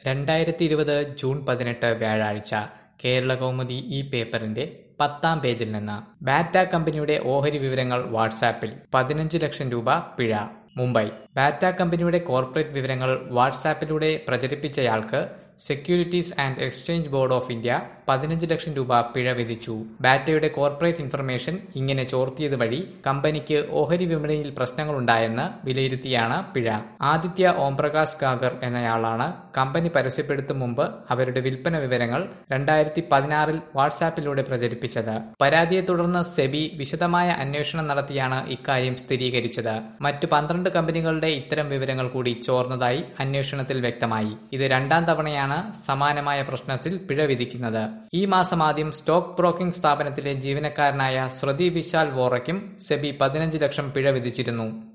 രണ്ടായിരത്തി ഇരുപത് ജൂൺ പതിനെട്ട് വ്യാഴാഴ്ച കേരളകൗമുദി ഈ പേപ്പറിന്റെ പത്താം പേജിൽ നിന്ന് ബാറ്റ കമ്പനിയുടെ ഓഹരി വിവരങ്ങൾ വാട്സാപ്പിൽ പതിനഞ്ച് ലക്ഷം രൂപ പിഴ മുംബൈ ബാറ്റ കമ്പനിയുടെ കോർപ്പറേറ്റ് വിവരങ്ങൾ വാട്സാപ്പിലൂടെ പ്രചരിപ്പിച്ചയാൾക്ക് securities and exchange board of India പതിനഞ്ച് ലക്ഷം രൂപ പിഴ വിധിച്ചു ബാറ്റയുടെ കോർപ്പറേറ്റ് ഇൻഫർമേഷൻ ഇങ്ങനെ ചോർത്തിയത് വഴി കമ്പനിക്ക് ഓഹരി വിപണിയിൽ പ്രശ്നങ്ങളുണ്ടായെന്ന് വിലയിരുത്തിയാണ് പിഴ ആദിത്യ ഓംപ്രകാശ് ഗാഗർ എന്നയാളാണ് കമ്പനി പരസ്യപ്പെടുത്തും മുമ്പ് അവരുടെ വിൽപ്പന വിവരങ്ങൾ രണ്ടായിരത്തി പതിനാറിൽ വാട്സാപ്പിലൂടെ പ്രചരിപ്പിച്ചത് പരാതിയെ തുടർന്ന് സെബി വിശദമായ അന്വേഷണം നടത്തിയാണ് ഇക്കാര്യം സ്ഥിരീകരിച്ചത് മറ്റു പന്ത്രണ്ട് കമ്പനികളുടെ ഇത്തരം വിവരങ്ങൾ കൂടി ചോർന്നതായി അന്വേഷണത്തിൽ വ്യക്തമായി ഇത് രണ്ടാം തവണയാണ് സമാനമായ പ്രശ്നത്തിൽ പിഴ വിധിക്കുന്നത് ഈ മാസം ആദ്യം സ്റ്റോക്ക് ബ്രോക്കിംഗ് സ്ഥാപനത്തിലെ ജീവനക്കാരനായ ശ്രുതി വിശാൽ വോറയ്ക്കും സെബി പതിനഞ്ച് ലക്ഷം പിഴ വിധിച്ചിരുന്നു